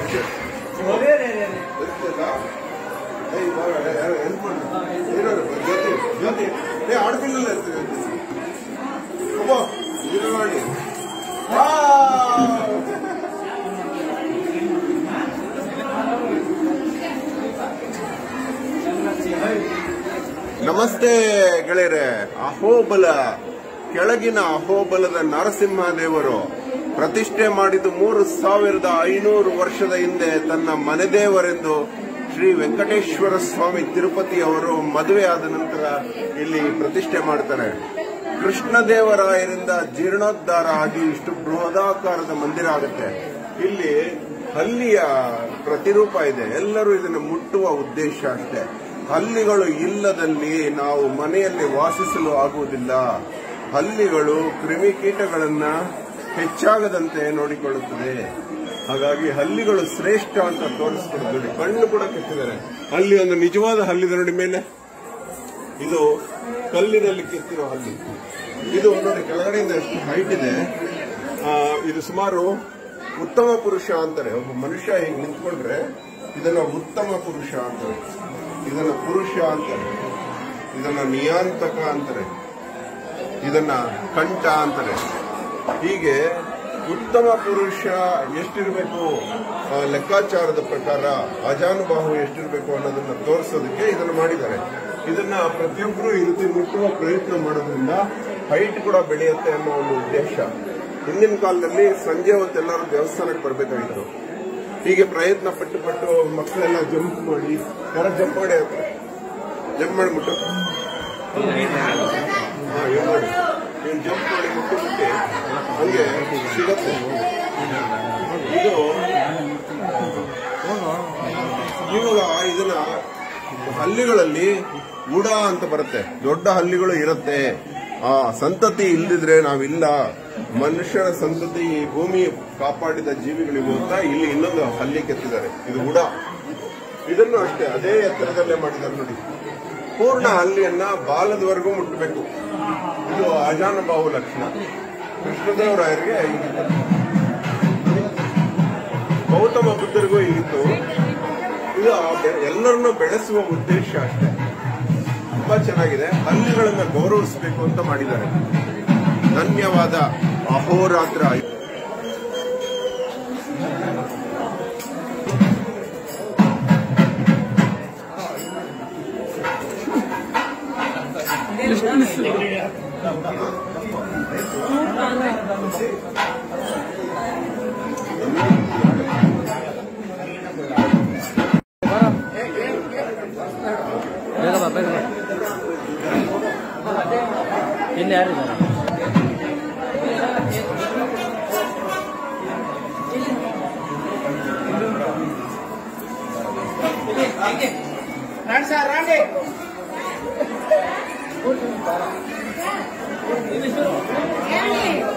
ಜ್ಯೋತಿ ಏ ಆಡ್ತಿಲ್ಲ ಇರ್ತದೆ ಅಬ್ಬಾ ಇದು ಮಾಡಿ ನಮಸ್ತೆ ಗೆಳೆಯರೆ ಅಹೋಬಲ ಕೆಳಗಿನ ಅಹೋಬಲದ ನರಸಿಂಹದೇವರು ಪ್ರತಿಷ್ಠೆ ಮಾಡಿದ್ದು ಮೂರು ಸಾವಿರದ ಐನೂರು ವರ್ಷದ ಹಿಂದೆ ತನ್ನ ಮನೆದೇವರೆಂದು ಶ್ರೀ ವೆಂಕಟೇಶ್ವರ ಸ್ವಾಮಿ ತಿರುಪತಿ ಅವರು ಮದುವೆ ಆದ ನಂತರ ಇಲ್ಲಿ ಪ್ರತಿಷ್ಠೆ ಮಾಡ್ತಾರೆ ಕೃಷ್ಣದೇವರಾಯರಿಂದ ಜೀರ್ಣೋದ್ಧಾರ ಆಗಿ ಇಷ್ಟು ಬೃಹದಾಕಾರದ ಮಂದಿರ ಆಗುತ್ತೆ ಇಲ್ಲಿ ಹಲ್ಲಿಯ ಪ್ರತಿರೂಪ ಇದೆ ಎಲ್ಲರೂ ಇದನ್ನು ಮುಟ್ಟುವ ಉದ್ದೇಶ ಅಷ್ಟೇ ಹಲ್ಲಿಗಳು ಇಲ್ಲದಲ್ಲಿ ನಾವು ಮನೆಯಲ್ಲಿ ವಾಸಿಸಲು ಆಗುವುದಿಲ್ಲ ಹಲ್ಲಿಗಳು ಕ್ರಿಮಿಕೀಟಗಳನ್ನ ಹೆಚ್ಚಾಗದಂತೆ ನೋಡಿಕೊಳ್ಳುತ್ತದೆ ಹಾಗಾಗಿ ಹಲ್ಲಿಗಳು ಶ್ರೇಷ್ಠ ಅಂತ ತೋರಿಸ್ಕೊಡೋದು ನೋಡಿ ಕಣ್ಣು ಕೂಡ ಕೆತ್ತಿದ್ದಾರೆ ಅಲ್ಲಿ ಒಂದು ನಿಜವಾದ ಹಲ್ಲಿದೆ ನೋಡಿ ಮೇಲೆ ಇದು ಕಲ್ಲಿನಲ್ಲಿ ಕೆತ್ತಿರೋ ಹಲ್ಲಿ ಇದು ನೋಡಿ ಕೆಳಗಡೆಯಿಂದ ಎಷ್ಟು ಹೈಟ್ ಇದೆ ಆ, ಇದು ಸುಮಾರು ಉತ್ತಮ ಪುರುಷ ಅಂತಾರೆ ಒಬ್ಬ ಮನುಷ್ಯ ಹೀಗೆ ನಿಂತ್ಕೊಂಡ್ರೆ ಇದನ್ನ ಉತ್ತಮ ಪುರುಷ ಅಂತಾರೆ ಇದನ್ನ ಪುರುಷ ಅಂತಾರೆ ಇದನ್ನ ನಿಯಾಂತಕ ಅಂತಾರೆ ಇದನ್ನ ಕಂಠ ಅಂತಾರೆ ಹೀಗೆ ಉತ್ತಮ ಪುರುಷ ಎಷ್ಟಿರಬೇಕು ಆ, ಲೆಕ್ಕಾಚಾರದ ಪ್ರಕಾರ ಅಜಾನುಬಾಹು ಎಷ್ಟಿರಬೇಕು ಅನ್ನೋದನ್ನ ತೋರಿಸೋದಕ್ಕೆ ಇದನ್ನು ಮಾಡಿದ್ದಾರೆ ಇದನ್ನ ಪ್ರತಿಯೊಬ್ಬರು ಈ ರೀತಿ ಮುಟ್ಟುವ ಪ್ರಯತ್ನ ಮಾಡೋದ್ರಿಂದ ಹೈಟ್ ಕೂಡ ಬೆಳೆಯುತ್ತೆ ಅನ್ನೋ ಒಂದು ಉದ್ದೇಶ ಹಿಂದಿನ ಕಾಲದಲ್ಲಿ ಸಂಜೆ ಹೊತ್ತೆಲ್ಲರೂ ದೇವಸ್ಥಾನಕ್ಕೆ ಬರಬೇಕಾಗಿತ್ತು ಹೀಗೆ ಪ್ರಯತ್ನ ಪಟ್ಟು ಪಟ್ಟು ಮಕ್ಕಳೆಲ್ಲ ಜಂಪ್ ಮಾಡಿ ಯಾರ ಜಂಪ್ ಮಾಡಿ ಜಂಪ್ ಮಾಡಿ ಮುಟ್ಟು ಹಾ, ಇವ್ ನೋಡಿ ನೀವು ಜಂಪ್ ಮಾಡಿ ಮುಟ್ಟು ಮುಟ್ಟಿ ಹಂಗೆ ಸಿಗತ್ತೆ ಇದು ಇವಾಗ ಇದನ್ನ ಹಲ್ಲಿಗಳಲ್ಲಿ ಉಡ ಅಂತ ಬರುತ್ತೆ ದೊಡ್ಡ ಹಲ್ಲಿಗಳು ಇರುತ್ತೆ ಆ ಸಂತತಿ ಇಲ್ದಿದ್ರೆ ನಾವಿಲ್ಲ ಮನುಷ್ಯನ ಸಂತತಿ ಈ ಭೂಮಿ ಕಾಪಾಡಿದ ಜೀವಿಗಳಿಗೂ ಅಂತ ಇಲ್ಲಿ ಇನ್ನೊಂದು ಹಲ್ಲಿ ಕೆತ್ತಿದ್ದಾರೆ ಇದು ಉಡ ಇದನ್ನು ಅಷ್ಟೇ ಅದೇ ಎತ್ತರದಲ್ಲೇ ಮಾಡಿದ್ದಾರೆ ನೋಡಿ ಪೂರ್ಣ ಹಲ್ಲಿಯನ್ನ ಬಾಲದವರೆಗೂ ಮುಟ್ಟಬೇಕು ಇದು ಅಜಾನುಭಾವು ಲಕ್ಷಣ ಕೃಷ್ಣದೇವರಾಯರಿಗೆ ಹೀಗಿತ್ತು ಗೌತಮ ಬುದ್ಧರಿಗೂ ಹೀಗಿತ್ತು ಇದು ಆ ಬೆ- ಎಲ್ಲರನ್ನೂ ಬೆಳೆಸುವ ಉದ್ದೇಶ ಅಷ್ಟೇ ತುಂಬಾ ಚೆನ್ನಾಗಿದೆ ಹಲ್ಲಿಗಳನ್ನ ಗೌರವಿಸಬೇಕು ಅಂತ ಮಾಡಿದ್ದಾರೆ ಧನ್ಯವಾದ ಅಹೋರಾತ್ರ ಬೇಗ ಬಾ ಬೇಗ ಬಾ ಇನ್ನು ಯಾರಿದ್ದಾರೆ Andy.